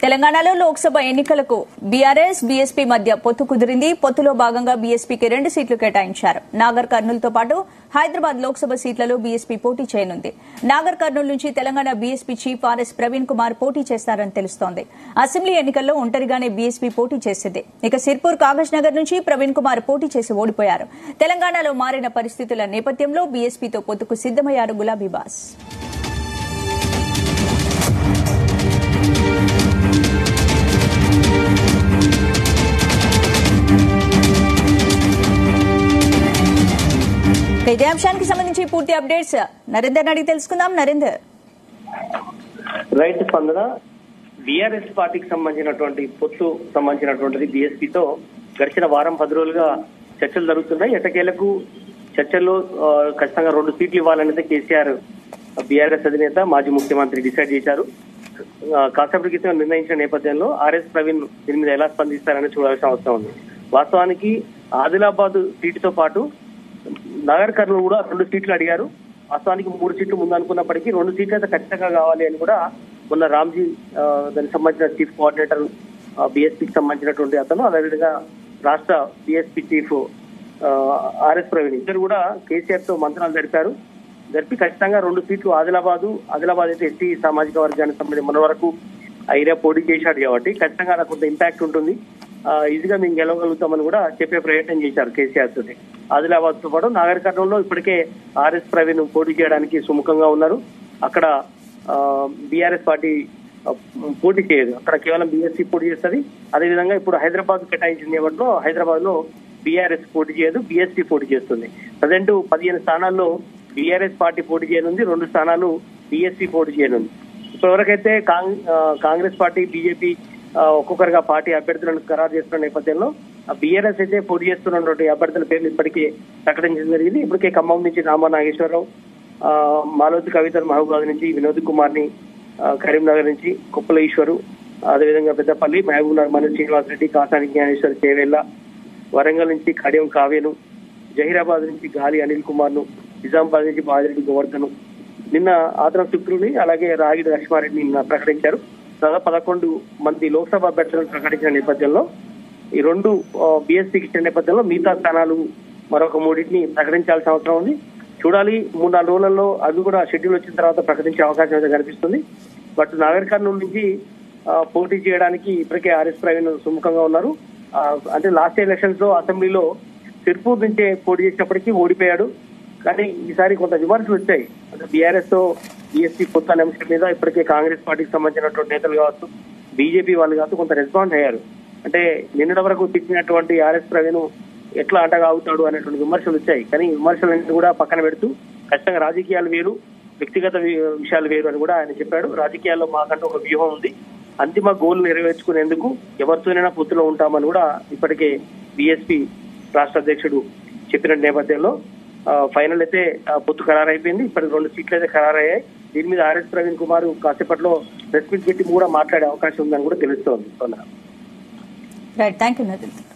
తెలంగాణలో లోక్సభ ఎన్నికలకు BRS BSP మధ్య పొత్తు కుదిరింది పొత్తులో భాగంగా బీఎస్పీకి రెండు సీట్లు కేటాయించారు నాగర్ కర్నూలుతో పాటు హైదరాబాద్ లోక్సభ సీట్లలో బీఎస్పీ పోటీ చేయనుంది నాగర్ కర్నూలు నుంచి Telangana BSP chief RS Praveen Kumar పోటీ చేస్తారని తెలుస్తోంది అసెంబ్లీ ఎన్నికల్లో ఒంటరిగానే బీఎస్పీ పోటీ చేసింది ఇక సిర్పూర్ కాగజ్ నగర్ నుంచి ప్రవీణ్ కుమార్ పోటీ చేసి ఓడిపోయారు తెలంగాణలో మారిన పరిస్థితుల నేపథ్యంలో బీఎస్పీతో పొత్తుకు సిద్దమయ్యారు గులాబీబాస్ ఇక ఇదే అంశానికి సంబంధించి పూర్తి అప్డేట్స్ నరేందర్ అడిగి తెలుసుకుందాం నరేందర్ రైతు స్పందన బీఆర్ఎస్ పార్టీకి సంబంధించినటువంటి పొత్తు సంబంధించినటువంటిది బీఎస్పీతో గడిచిన వారం పది రోజులుగా చర్చలు జరుగుతున్నాయి ఎటకేలకు చర్చల్లో ఆ, ఖచ్చితంగా రెండు సీట్లు ఇవ్వాలనేది కేసీఆర్ బీఆర్ఎస్ అధినేత మాజీ ముఖ్యమంత్రి డిసైడ్ చేశారు ఆ, కాసేపటి క్రితం నిర్ణయించిన నేపథ్యంలో ఆర్ఎస్ ప్రవీణ్ దీని మీద ఎలా స్పందిస్తారని చూడాల్సిన అవసరం ఉంది వాస్తవానికి ఆదిలాబాద్ సీటుతో పాటు నగర్ కర్నూలు కూడా రెండు సీట్లు అడిగారు వాస్తవానికి మూడు సీట్లు ముందనుకున్నప్పటికీ రెండు సీట్లు అయితే ఖచ్చితంగా కావాలి అని కూడా మొన్న రామ్జీ ఆ, దానికి సంబంధించిన చీఫ్ కోఆర్డినేటర్ బీఎస్పీకి సంబంధించినటువంటి అతను అదేవిధంగా రాష్ట్ర బీఎస్పీ చీఫ్ ఆర్ఎస్ ప్రవీణ్ ఇద్దరు కూడా కేసీఆర్ తో మంత్రాలు జరిపారు జరిపి ఖచ్చితంగా రెండు సీట్లు ఆదిలాబాదు ఆదిలాబాద్ అయితే ఎస్టీ సామాజిక వర్గానికి సంబంధించి మన వరకు ఆ ఏరియా పోటీ చేశాడు కాబట్టి ఖచ్చితంగా నాకు కొంత ఇంపాక్ట్ ఉంటుంది ఆ, ఈజీగా మేము గెలవగలుగుతామని కూడా చెప్పే ప్రయత్నం చేశారు కేసీఆర్ తోటి ఆదిలాబాద్ తో పాటు నాగర్ కర్నూలులో ఇప్పటికే ఆర్ఎస్ ప్రవీణ్ పోటీ చేయడానికి సుముఖంగా ఉన్నారు అక్కడ బీఆర్ఎస్ పార్టీ ఆ, పోటీ చేయదు అక్కడ కేవలం బీఎస్సీ పోటీ చేస్తుంది అదేవిధంగా ఇప్పుడు హైదరాబాద్ కేటాయించిన నేపథ్యంలో హైదరాబాద్ లో బీఆర్ఎస్ పోటీ చేయదు బీఎస్పీ పోటీ చేస్తుంది ప్రజెంట్ పదిహేను స్థానాల్లో బీఆర్ఎస్ పార్టీ పోటీ చేయనుంది రెండు స్థానాలు బీఎస్పీ పోటీ చేయనుంది ఇప్పటివరకైతే కాంగ్ ఆ, కాంగ్రెస్ పార్టీ బీజేపీ ఆ, ఒక్కొక్కరుగా పార్టీ అభ్యర్థులను ఖరారు చేస్తున్న నేపథ్యంలో బీఆర్ఎస్ అయితే పోటీ చేస్తున్నటువంటి అభ్యర్థుల పేర్లు ఇప్పటికే ప్రకటించడం జరిగింది ఇప్పటికే ఖమ్మం నుంచి రామా నాగేశ్వరరావు ఆ, మాలోతి కవిత మహబూబాద్ నుంచి వినోద్ కుమార్ ని ఆ, కరీంనగర్ నుంచి కుప్పల ఈశ్వరు అదేవిధంగా పెద్దపల్లి మహబూబ్ నగర్ మన శ్రీనివాస్ రెడ్డి కాసాని జ్ఞానేశ్వర్ చేవెళ్ళ వరంగల్ నుంచి కడియం కావ్యను జహీరాబాద్ నుంచి గాలి అనిల్ కుమార్ ను నిజామాబాద్ నుంచి బాజిరెడ్డి గోవర్ధన్ నిన్న ఆదరం శుక్రుని అలాగే రాగిడి లక్ష్మారెడ్డిని నిన్న ప్రకటించారు దాదాపు పదకొండు మంది లోక్సభ అభ్యర్థులను ప్రకటించిన నేపథ్యంలో ఈ రెండు బీఎస్పీకి ఇచ్చిన నేపథ్యంలో మిగతా స్థానాలు మరొక మూడింటిని ప్రకటించాల్సిన అవసరం ఉంది చూడాలి మూడు నాలుగు రోజులలో అవి కూడా షెడ్యూల్ వచ్చిన తర్వాత ప్రకటించే అవకాశం అయితే కనిపిస్తుంది బట్ నాగర్ కర్నూలు నుంచి ఆ, పోటీ చేయడానికి ఇప్పటికే ఆర్ఎస్ ప్రవీణ్ సుముఖంగా ఉన్నారు ఆ, అంటే లాస్ట్ ఎలక్షన్స్ లో అసెంబ్లీలో సిర్పూర్ నుంచే పోటీ చేసినప్పటికీ ఓడిపోయాడు కానీ ఈసారి కొంత విమర్శలు వచ్చాయి అంటే బీఆర్ఎస్ తో బీఎస్పీ కొత్త అంశం మీద ఇప్పటికే కాంగ్రెస్ పార్టీకి సంబంధించినటువంటి నేతలు కావచ్చు బీజేపీ వాళ్ళు కావచ్చు కొంత రెస్పాండ్ అయ్యారు అంటే నిన్నటి వరకు తిట్టినటువంటి ఆర్ఎస్ ప్రవీణ్ ఎట్లా అంటగాగుతాడు అనేటువంటి విమర్శలు వచ్చాయి కానీ ఈ విమర్శలన్నీ కూడా పక్కన పెడుతూ ఖచ్చితంగా రాజకీయాలు వేరు వ్యక్తిగత వి- విషయాలు వేరు అని కూడా ఆయన చెప్పాడు రాజకీయాల్లో మాకంటూ ఒక వ్యూహం ఉంది అంతిమ గోల్ నెరవేర్చుకునేందుకు ఎవరితోనైనా పొత్తులో ఉంటామని కూడా ఇప్పటికే బీఎస్పీ రాష్ట్ర అధ్యక్షుడు చెప్పిన నేపథ్యంలో ఆ, ఫైనల్ అయితే ఆ, పొత్తు ఖరారైపోయింది ఇప్పటికి రెండు సీట్లు అయితే ఖరారయ్యాయి దీని మీద ఆర్ఎస్ ప్రవీణ్ కుమార్ కాసేపట్లో ప్రెస్ మీట్ పెట్టి కూడా మాట్లాడే అవకాశం ఉందని కూడా తెలుస్తోంది సోదరా రైట్ థ్యాంక్ యూ నరేందర్